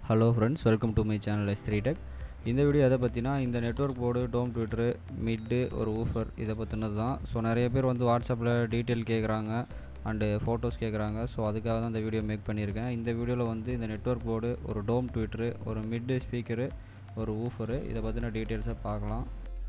hello friends welcome to my channel S three tech இந்த video எதை பற்றினா இந்த network board dome tweeter mid ஒரு ஊஃபர் இதை பற்றினது தான் ஸோ நிறைய பேர் வந்து வாட்ஸ்அப்பில் டீட்டெயில் கேட்குறாங்க அண்டு ஃபோட்டோஸ் கேட்குறாங்க ஸோ அதுக்காக தான் இந்த வீடியோ மேக் பண்ணியிருக்கேன் இந்த வீடியோவில் வந்து இந்த நெட்ஒர்க் போர்டு ஒரு டோம் ட்விட்டரு ஒரு மிட்டு ஸ்பீக்கரு ஒரு ஊஃபரு இதை பற்றின டீட்டெயில்ஸை பார்க்கலாம்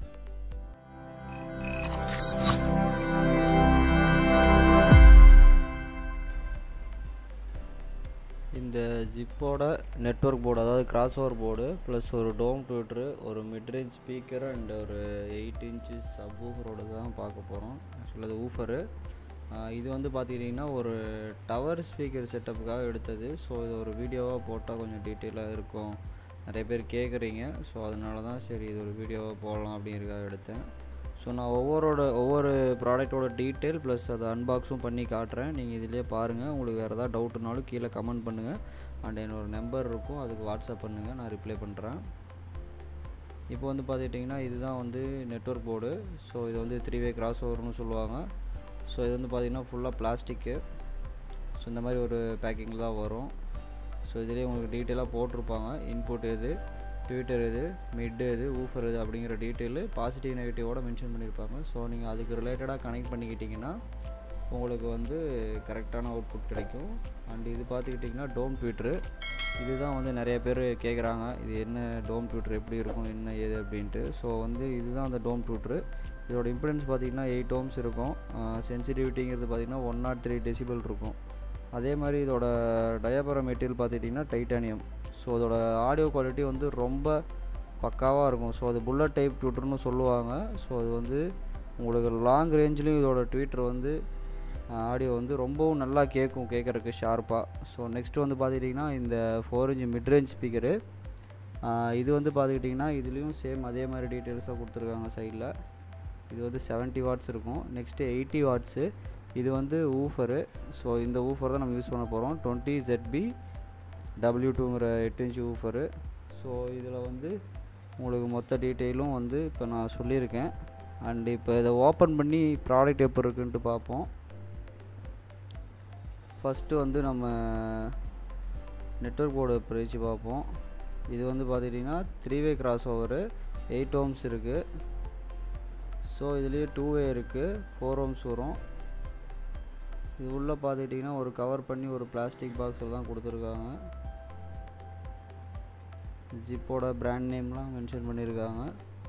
இந்த ஜிப்போட நெட்ஒர்க் போர்டு அதாவது கிராஸ் ஓவர் போர்டு ப்ளஸ் ஒரு டோம் ட்விட்டரு ஒரு மிட்ரேஞ்ச் ஸ்பீக்கர் அண்ட் ஒரு எயிட் இன்ச்சு சப் ஊஃபரோட தான் பார்க்க போகிறோம் ஆக்சுவலாக அது ஊஃபரு இது வந்து பார்த்துக்கிட்டிங்கன்னா ஒரு டவர் ஸ்பீக்கர் செட்டப்புக்காக எடுத்தது ஸோ இது ஒரு வீடியோவாக போட்டால் கொஞ்சம் டீட்டெயிலாக இருக்கும் நிறைய பேர் கேட்குறீங்க ஸோ அதனால தான் சரி இது ஒரு வீடியோவாக போடலாம் அப்படிங்கிறதுக்காக எடுத்தேன் ஸோ நான் ஒவ்வொருட ஒவ்வொரு ப்ராடக்ட்டோட டீட்டெயில் ப்ளஸ் அதை அன்பாக்ஸும் பண்ணி காட்டுறேன் நீங்கள் இதிலே பாருங்கள் உங்களுக்கு வேறு ஏதாவது டவுட்னாலும் கீழே கமெண்ட் பண்ணுங்கள் அண்ட் என்னோட நம்பர் இருக்கும் அதுக்கு வாட்ஸ்அப் பண்ணுங்கள் நான் ரிப்ளை பண்ணுறேன் இப்போ வந்து பார்த்துக்கிட்டிங்கன்னா இதுதான் வந்து நெட்ஒர்க் போர்டு ஸோ இது வந்து த்ரீ வே கிராஸ் ஓவர்னு சொல்லுவாங்க ஸோ இது வந்து பார்த்திங்கன்னா ஃபுல்லாக பிளாஸ்டிக்கு ஸோ இந்த மாதிரி ஒரு பேக்கிங்கில் தான் வரும் ஸோ இதிலே உங்களுக்கு டீட்டெயிலாக போட்டிருப்பாங்க இன்புட் எது ட்விட்டர் இது மிட் இது ஊஃபர் இது அப்படிங்கிற டீட்டெயிலு பாசிட்டிவ் நெகட்டிவோட மென்ஷன் பண்ணியிருப்பாங்க ஸோ நீங்கள் அதுக்கு ரிலேட்டடாக கனெக்ட் பண்ணிக்கிட்டிங்கன்னா உங்களுக்கு வந்து கரெக்டான அவுட்புட் கிடைக்கும் அண்ட் இது பார்த்துக்கிட்டிங்கன்னா டோம் ட்விட்டரு இதுதான் வந்து நிறைய பேர் கேட்குறாங்க இது என்ன டோம் ட்விட்டர் எப்படி இருக்கும் என்ன ஏது அப்படின்ட்டு ஸோ வந்து இதுதான் அந்த டோம் ட்விட்டரு இதோட இம்பிடன்ஸ் பார்த்திங்கன்னா எயிட் ஓம்ஸ் இருக்கும் சென்சிட்டிவிட்டிங்கிறது பார்த்திங்கன்னா ஒன் நாட் த்ரீ டெசிபிள் இருக்கும் அதே மாதிரி இதோட டயாபரா மெட்டீரியல் பார்த்துக்கிட்டிங்கன்னா டைட்டானியம் ஸோ அதோட ஆடியோ குவாலிட்டி வந்து ரொம்ப பக்காவாக இருக்கும் ஸோ அது புல்லட் டைப் ட்விட்டர்னு சொல்லுவாங்க ஸோ அது வந்து உங்களுக்கு லாங் ரேஞ்சிலையும் இதோட ட்விட்டர் வந்து ஆடியோ வந்து ரொம்பவும் நல்லா கேட்கும் கேட்குறக்கு ஷார்ப்பாக ஸோ நெக்ஸ்ட்டு வந்து பார்த்துக்கிட்டிங்கன்னா இந்த ஃபோர் இன்ச் மிட்ரேஞ்ச் ஸ்பீக்கரு இது வந்து பார்த்துக்கிட்டிங்கன்னா இதுலேயும் சேம் அதே மாதிரி டீட்டெயில்ஸாக கொடுத்துருக்காங்க சைடில் இது வந்து செவன்ட்டி வாட்ஸ் இருக்கும் நெக்ஸ்ட்டு எயிட்டி வாட்ஸு இது வந்து ஊஃபரு ஸோ இந்த ஊஃபர் தான் நம்ம யூஸ் பண்ண போகிறோம் டுவெண்ட்டி ஜெட்பி டபிள்யூ டூங்கிற எட்டு இன்ச் ஊஃபரு ஸோ இதில் வந்து உங்களுக்கு மொத்த டீட்டெயிலும் வந்து இப்போ நான் சொல்லியிருக்கேன் அண்ட் இப்போ இதை ஓப்பன் பண்ணி ப்ராடக்ட் எப்படி இருக்குன்ட்டு பார்ப்போம் ஃபஸ்ட்டு வந்து நம்ம நெட்ஒர்க் போர்டு பிரித்து பார்ப்போம் இது வந்து பார்த்துக்கிட்டிங்கன்னா three way crossover eight ohms இருக்குது ஸோ இதுலேயே டூ வே இருக்குது ஃபோர் ஓம்ஸ் வரும் இது உள்ளே பார்த்துக்கிட்டிங்கன்னா ஒரு கவர் பண்ணி ஒரு பிளாஸ்டிக் பாக்ஸில் தான் கொடுத்துருக்காங்க ஜிப்போட பிராண்ட் நேம்லாம் மென்ஷன் பண்ணியிருக்காங்க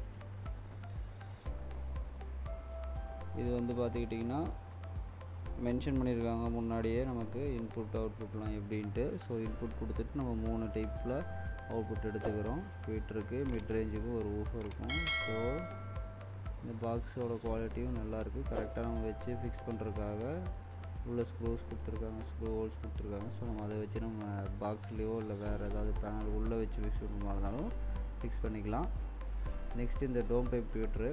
இது வந்து பார்த்துக்கிட்டிங்கன்னா மென்ஷன் பண்ணியிருக்காங்க முன்னாடியே நமக்கு இன்புட் அவுட்புட்லாம் எப்படின்ட்டு ஸோ இன்புட் கொடுத்துட்டு நம்ம மூணு டைப்பில் அவுட்புட் எடுத்துக்கிறோம் ட்விட்டருக்கு மிட் ரேஞ்சுக்கு ஒரு ஊஃபர் இருக்கும் ஸோ இந்த பாக்ஸோட குவாலிட்டியும் நல்லாயிருக்கு கரெக்டாக நம்ம வச்சு ஃபிக்ஸ் பண்ணுறதுக்காக உள்ள ஸ்க்ரூஸ் கொடுத்துருக்காங்க ஸ்க்ரூ ஹோல்ஸ் கொடுத்துருக்காங்க ஸோ நம்ம அதை வச்சு நம்ம பாக்ஸ்லேயோ இல்லை வேறு ஏதாவது பேனல் உள்ளே வச்சு ஃபிக்ஸ் பண்ணுறதா இருந்தாலும் ஃபிக்ஸ் பண்ணிக்கலாம் நெக்ஸ்ட் இந்த டோம் டைப் ட்விட்டரு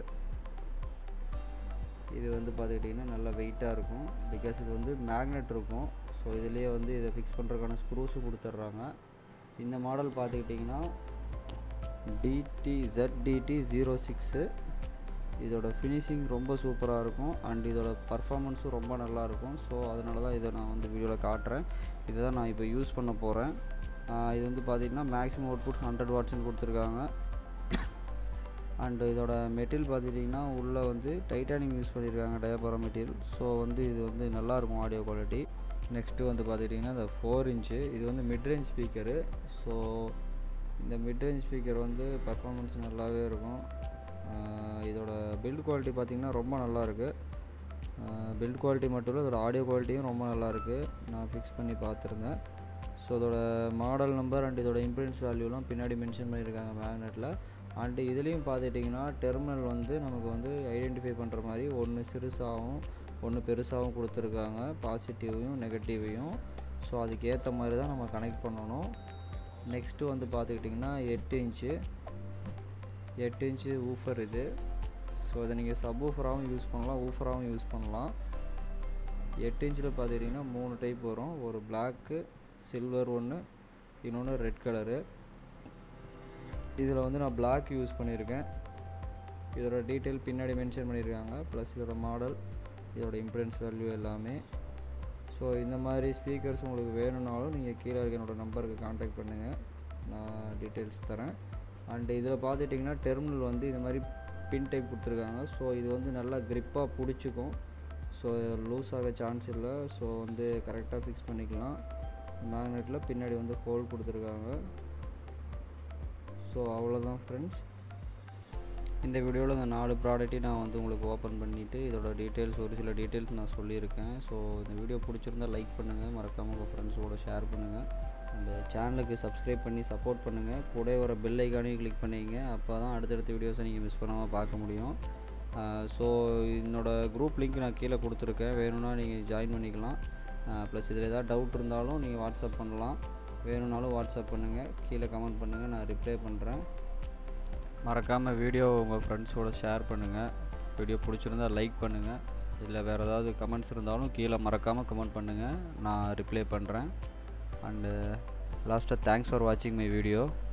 இது வந்து பார்த்துக்கிட்டிங்கன்னா நல்லா வெயிட்டாக இருக்கும் பிகாஸ் இது வந்து மேக்னெட் இருக்கும் ஸோ இதுலேயே வந்து இதை ஃபிக்ஸ் பண்ணுறதுக்கான ஸ்க்ரூஸும் கொடுத்துட்றாங்க இந்த மாடல் பார்த்துக்கிட்டிங்கன்னா டிடி ZDT ஜீரோ சிக்ஸு இதோட ஃபினிஷிங் ரொம்ப சூப்பராக இருக்கும் அண்ட் இதோட பர்ஃபாமன்ஸும் ரொம்ப நல்லாயிருக்கும் ஸோ அதனால தான் இதை நான் வந்து வீடியோவில் காட்டுறேன் இதை தான் நான் இப்போ யூஸ் பண்ண போகிறேன் இது வந்து பார்த்திங்கன்னா மேக்ஸிமம் அவுட்புட் ஹண்ட்ரட் வாட்ஸ்னு கொடுத்துருக்காங்க அண்டு இதோட மெட்டீரியல் பார்த்துட்டிங்கன்னா உள்ளே வந்து டைட்டானியம் யூஸ் பண்ணியிருக்காங்க டயபாரா மெட்டீரியல் ஸோ வந்து இது வந்து நல்லாயிருக்கும் ஆடியோ குவாலிட்டி நெக்ஸ்ட்டு வந்து பார்த்துக்கிட்டிங்கன்னா இந்த ஃபோர் இன்ச்சு இது வந்து மிட்ரேஞ்ச் ஸ்பீக்கரு ஸோ இந்த மிட்ரேஞ்ச் ஸ்பீக்கர் வந்து பர்ஃபாமன்ஸ் நல்லாவே இருக்கும் இதோட பில்ட் குவாலிட்டி பார்த்திங்கன்னா ரொம்ப நல்லாயிருக்கு பில்ட் குவாலிட்டி மட்டும் இல்லை இதோட ஆடியோ குவாலிட்டியும் ரொம்ப நல்லாயிருக்கு நான் ஃபிக்ஸ் பண்ணி பார்த்துருந்தேன் ஸோ இதோட மாடல் நம்பர் அண்ட் இதோட இம்பிடன்ஸ் வேல்யூலாம் பின்னாடி மென்ஷன் பண்ணியிருக்காங்க மேக்னெட்டில் அண்டு இதுலேயும் பார்த்துட்டிங்கன்னா டெர்மினல் வந்து நமக்கு வந்து ஐடென்டிஃபை பண்ணுற மாதிரி ஒன்று சிறுசாகவும் ஒன்று பெருசாகவும் கொடுத்துருக்காங்க பாசிட்டிவையும் நெகட்டிவையும் ஸோ அதுக்கேற்ற மாதிரி தான் நம்ம கனெக்ட் பண்ணணும் நெக்ஸ்ட்டு வந்து பார்த்துக்கிட்டிங்கன்னா எட்டு இன்ச்சு எட்டு இன்ச்சு ஊஃபர் இது ஸோ இதை நீங்கள் சப் ஊஃபராகவும் யூஸ் பண்ணலாம் ஊஃபராகவும் யூஸ் பண்ணலாம் எட்டு இன்ச்சில் பார்த்துக்கிட்டிங்கன்னா மூணு டைப் வரும் ஒரு பிளாக்கு சில்வர் ஒன்று இன்னொன்று ரெட் கலரு இதில் வந்து நான் பிளாக் யூஸ் பண்ணியிருக்கேன் இதோட டீட்டெயில் பின்னாடி மென்ஷன் பண்ணியிருக்காங்க ப்ளஸ் இதோட மாடல் இதோட இம்ப்ரென்ஸ் வேல்யூ எல்லாமே ஸோ இந்த மாதிரி ஸ்பீக்கர்ஸ் உங்களுக்கு வேணும்னாலும் நீங்கள் கீழே இருக்க என்னோடய நம்பருக்கு காண்டாக்ட் பண்ணுங்கள் நான் டீட்டெயில்ஸ் தரேன் அண்ட் இதில் பார்த்துட்டிங்கன்னா டெர்மினல் வந்து இந்த மாதிரி பின் டைப் கொடுத்துருக்காங்க ஸோ இது வந்து நல்லா க்ரிப்பாக பிடிச்சிக்கும் ஸோ லூஸ் ஆக சான்ஸ் இல்லை ஸோ வந்து கரெக்டாக ஃபிக்ஸ் பண்ணிக்கலாம் மேக்னெட்டில் பின்னாடி வந்து ஹோல் கொடுத்துருக்காங்க ஸோ அவ்வளோதான் ஃப்ரெண்ட்ஸ் இந்த வீடியோவில் இந்த நாலு ப்ராடக்ட்டையும் நான் வந்து உங்களுக்கு ஓப்பன் பண்ணிவிட்டு இதோட டீட்டெயில்ஸ் ஒரு சில டீட்டெயில்ஸ் நான் சொல்லியிருக்கேன் ஸோ இந்த வீடியோ பிடிச்சிருந்தால் லைக் பண்ணுங்கள் மறக்காமல் உங்கள் ஃப்ரெண்ட்ஸோட ஷேர் பண்ணுங்கள் அந்த சேனலுக்கு சப்ஸ்கிரைப் பண்ணி சப்போர்ட் பண்ணுங்கள் கூட வர பெல் ஐக்கானையும் கிளிக் பண்ணிங்க அப்போ தான் அடுத்தடுத்த வீடியோஸை நீங்கள் மிஸ் பண்ணாமல் பார்க்க முடியும் ஸோ என்னோடய குரூப் லிங்க் நான் கீழே கொடுத்துருக்கேன் வேணும்னா நீங்கள் ஜாயின் பண்ணிக்கலாம் ப்ளஸ் இதில் ஏதாவது டவுட் இருந்தாலும் நீங்கள் வாட்ஸ்அப் பண்ணலாம் வேணும்னாலும் வாட்ஸ்அப் பண்ணுங்கள் கீழே கமெண்ட் பண்ணுங்கள் நான் ரிப்ளை பண்ணுறேன் மறக்காமல் வீடியோ உங்கள் ஃப்ரெண்ட்ஸோட ஷேர் பண்ணுங்கள் வீடியோ பிடிச்சிருந்தால் லைக் பண்ணுங்கள் இல்லை வேறு ஏதாவது கமெண்ட்ஸ் இருந்தாலும் கீழே மறக்காமல் கமெண்ட் பண்ணுங்கள் நான் ரிப்ளை பண்ணுறேன் அண்டு லாஸ்ட்டாக தேங்க்ஸ் ஃபார் வாட்சிங் மை வீடியோ